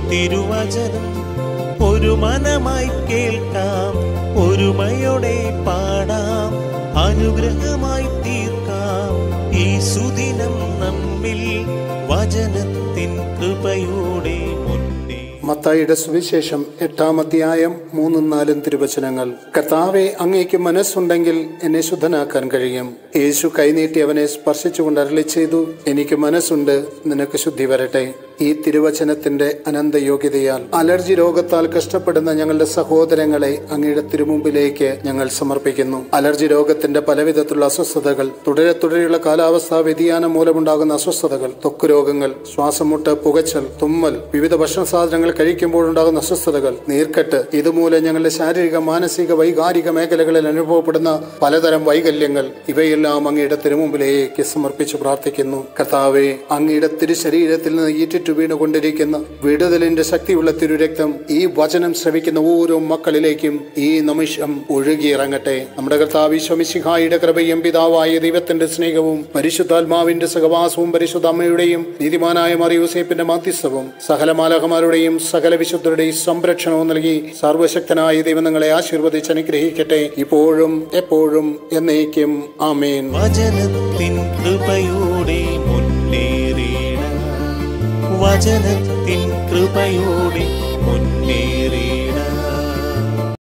തിരുവചനം ഒരു മനമായി കേൾക്കാം ഒരുമയോടെ പാടാം അനുഗ്രഹമായി തീർക്കാം ഈ സുദിനം നമ്മിൽ വചനത്തിൻ കൃപയോടെ മുന്നേ മത്തായിയുടെ സുവിശേഷം എട്ടാം അധ്യായം മൂന്നും നാലും തിരുവചനങ്ങൾ കർത്താവെ അങ്ങേക്ക് മനസ്സുണ്ടെങ്കിൽ എന്നെ ശുദ്ധനാക്കാൻ കഴിയും യേശു കൈനീട്ടി അവനെ സ്പർശിച്ചുകൊണ്ട് അരളി ചെയ്തു എനിക്ക് മനസ്സുണ്ട് നിനക്ക് ശുദ്ധി വരട്ടെ ഈ തിരുവചനത്തിന്റെ അനന്ത യോഗ്യതയാൽ അലർജി രോഗത്താൽ കഷ്ടപ്പെടുന്ന ഞങ്ങളുടെ സഹോദരങ്ങളെ അങ്ങയുടെ തിരുമുമ്പിലേക്ക് ഞങ്ങൾ സമർപ്പിക്കുന്നു അലർജി രോഗത്തിന്റെ പലവിധത്തിലുള്ള അസ്വസ്ഥതകൾ തുടരെ തുടരെയുള്ള കാലാവസ്ഥാ വ്യതിയാനം മൂലമുണ്ടാകുന്ന അസ്വസ്ഥതകൾ ത്വക്ക് രോഗങ്ങൾ ശ്വാസമുട്ട് പുകച്ചൽ തുമ്മൽ വിവിധ ഭക്ഷണ സാധനങ്ങൾ കഴിക്കുമ്പോഴുണ്ടാകുന്ന അസ്വസ്ഥതകൾ നീർക്കെട്ട് ഇതുമൂലം ഞങ്ങളുടെ ശാരീരിക മാനസിക വൈകാരിക മേഖലകളിൽ അനുഭവപ്പെടുന്ന പലതരം വൈകല്യങ്ങൾ ഇവയെല്ലാം അങ്ങയുടെ തിരുമുമ്പിലേക്ക് സമർപ്പിച്ച് പ്രാർത്ഥിക്കുന്നു കർത്താവെ അങ്ങയുടെ തിരുശരീരത്തിൽ നിന്ന് ഈറ്റിറ്റു വീണുകൊണ്ടിരിക്കുന്ന വിടുതലിന്റെ ശക്തിയുള്ള തിരുരക്തം ഈ വചനം ശ്രവിക്കുന്ന ഓരോ മക്കളിലേക്കും ഈ നിമിഷം ഒഴുകിയിറങ്ങട്ടെ നമ്മുടെ കർത്താവ് ഈശ്വമിശിഹായുടെ കൃപയും പിതാവായ ദൈവത്തിന്റെ സ്നേഹവും പരിശുദ്ധാത്മാവിന്റെ സഹവാസവും പരിശുദ്ധ അമ്മയുടെയും നീതിമാനായ മറിയൂസേപ്പിന്റെ മാധ്യസ്ഥവും സകല മാലകമാരുടെയും സകല വിശുദ്ധരുടെയും സംരക്ഷണവും നൽകി സർവശക്തനായ ദൈവം നിങ്ങളെ ആശീർവദിച്ച് അനുഗ്രഹിക്കട്ടെ ഇപ്പോഴും എപ്പോഴും എന്നേക്കും ആമേൻ വചനത്തിൻ കൃപയോടെ മുന്നേറിയിട വചനത്തിൻ കൃപയോടെ മുന്നേറിയിട